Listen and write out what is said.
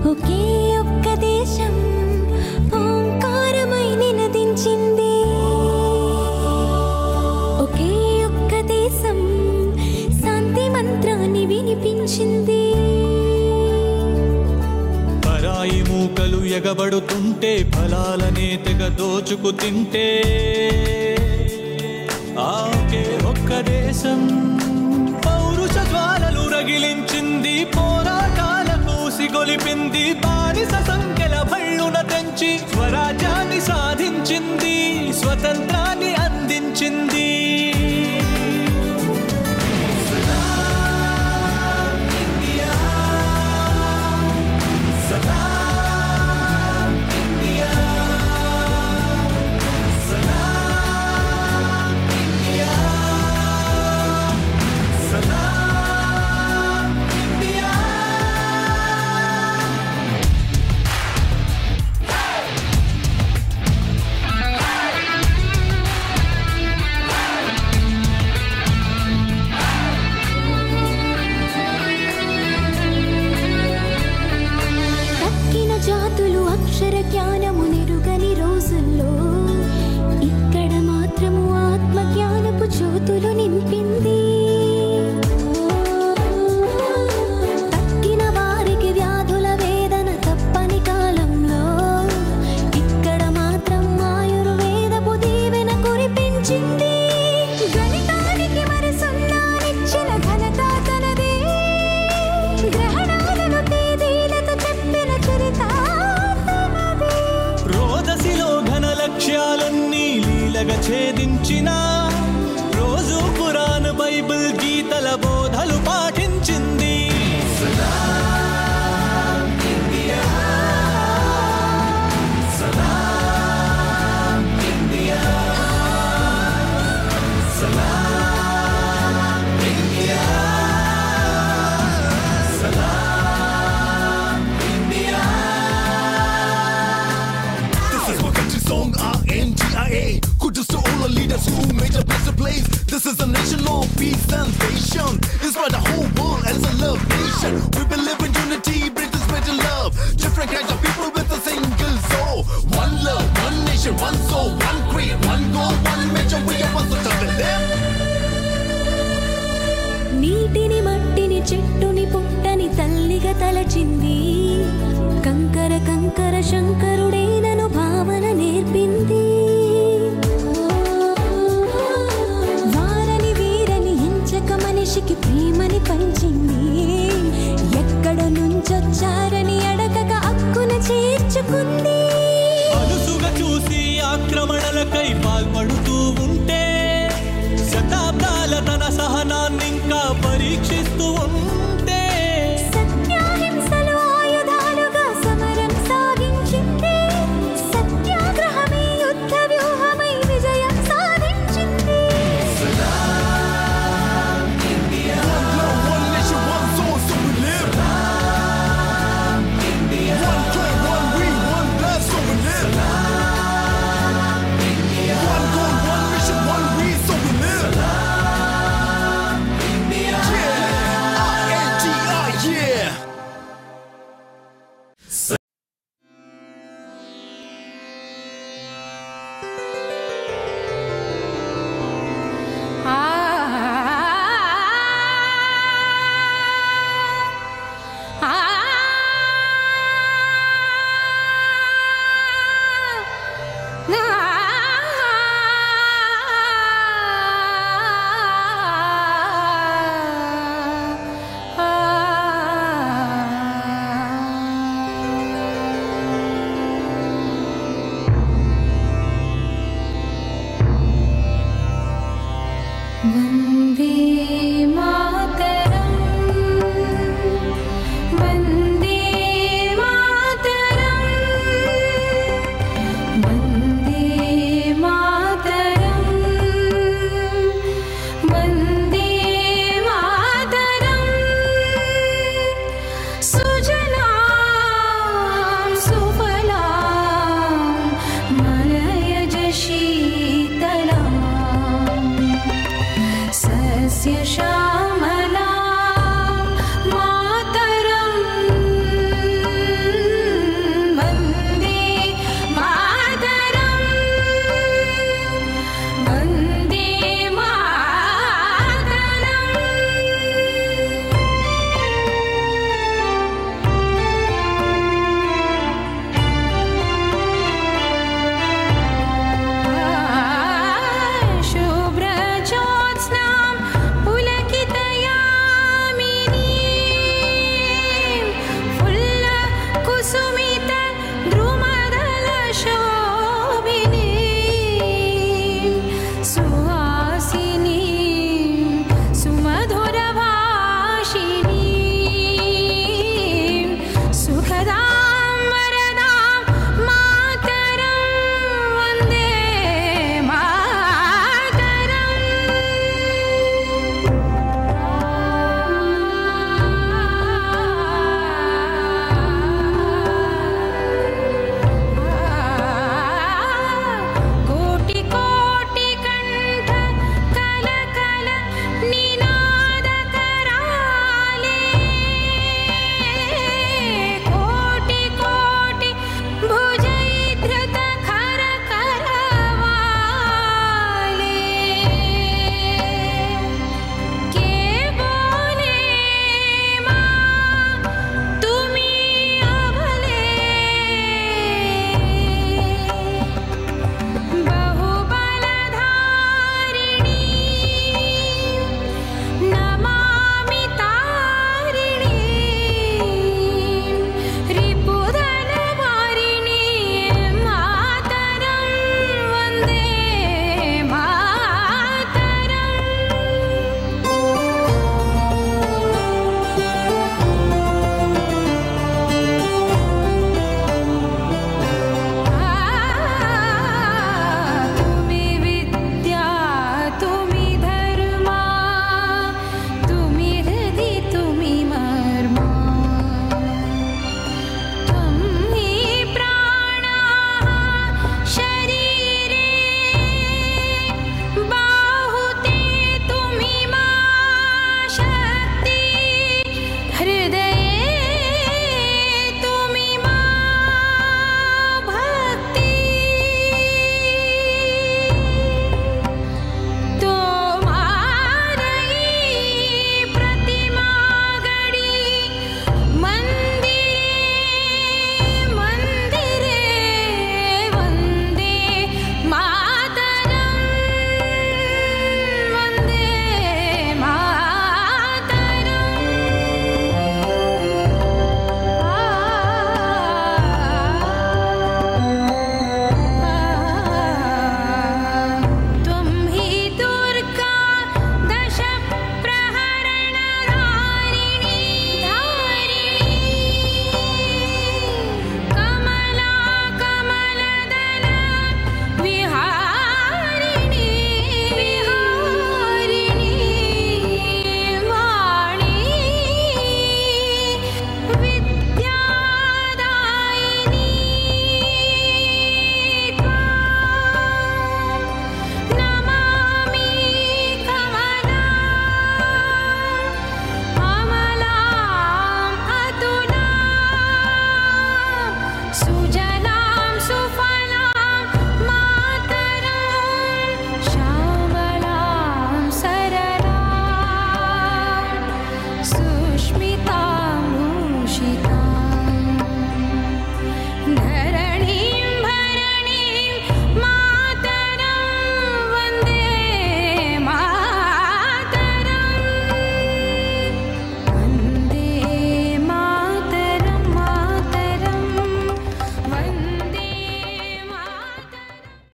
ఒకే ఒక్క దేశం ఓంకారమై నినదించింది ఒకే ఒక్క దేశం శాంతి మంత్రాన్ని వినిపించింది పరాయి మూకలు ఎగబడుతుంటే ఫలాలనే తెగ దోచుకు తింటే ఆకే ఒక్క దేశం పౌరుష జ్వాలలు రగిలించింది పోరాటాలకు సిగొలిపింది బానిస సంఖ్యల భళ్ళున తెంచి స్వరాజ్యాన్ని సాధించింది స్వతంత్రాన్ని అందించింది తక్కిన జాతులు అక్షర జ్ఞానము నెరుగని రోజుల్లో ఇక్కడ మాత్రము ఆత్మ జ్ఞానపు జ్యోతులు నింపింది తక్కిన వారికి వ్యాధుల వేదన తప్పని కాలంలో ఇక్కడ మాత్రం ఆయుర్వేదపు దీవెన కురిపించింది గణితానికి మరి సున్నానిచ్చిన ఘనత తనదే గ్రహణాలను తేదీలతో చెప్పిన చరిత తనదే. రోదసిలో ఘన లక్ష్యాలన్నీ లీలగా ఛేదించిన రోజు పురాణ బైబిల్ గీతల బోధలు పాటించింది This is my country song, R-N-G-I-A. Kudos to all the leaders who made a better place. This is a nation of peace and passion. Inspire the whole world as a love nation. We believe in unity, brings us better love. Different kinds of people with a single soul. One love, one nation, one soul, one creed, one goal, one mission. We are one to live. నీటిని మట్టిని చెట్టుని పుట్టని తల్లిగా తలచింది కంకర కంకర శంకరుడేనను భావన నేర్పింది వారని వీరని ఎంచక మనిషికి ప్రేమని పంచింది ఎక్కడ నుంచొచ్చారని అడగక అక్కున చేర్చుకుంది అలుసుగా చూసి ఆక్రమణలకై పాల్పడుతూ ఉంటే శతాబ్దాల తన సహనాన్ని ఇంకా పరీక్షిస్తూ ఉంటే సత్యాహింసలు ఆయుధాలుగా సమరం సాగించింది సుజలాం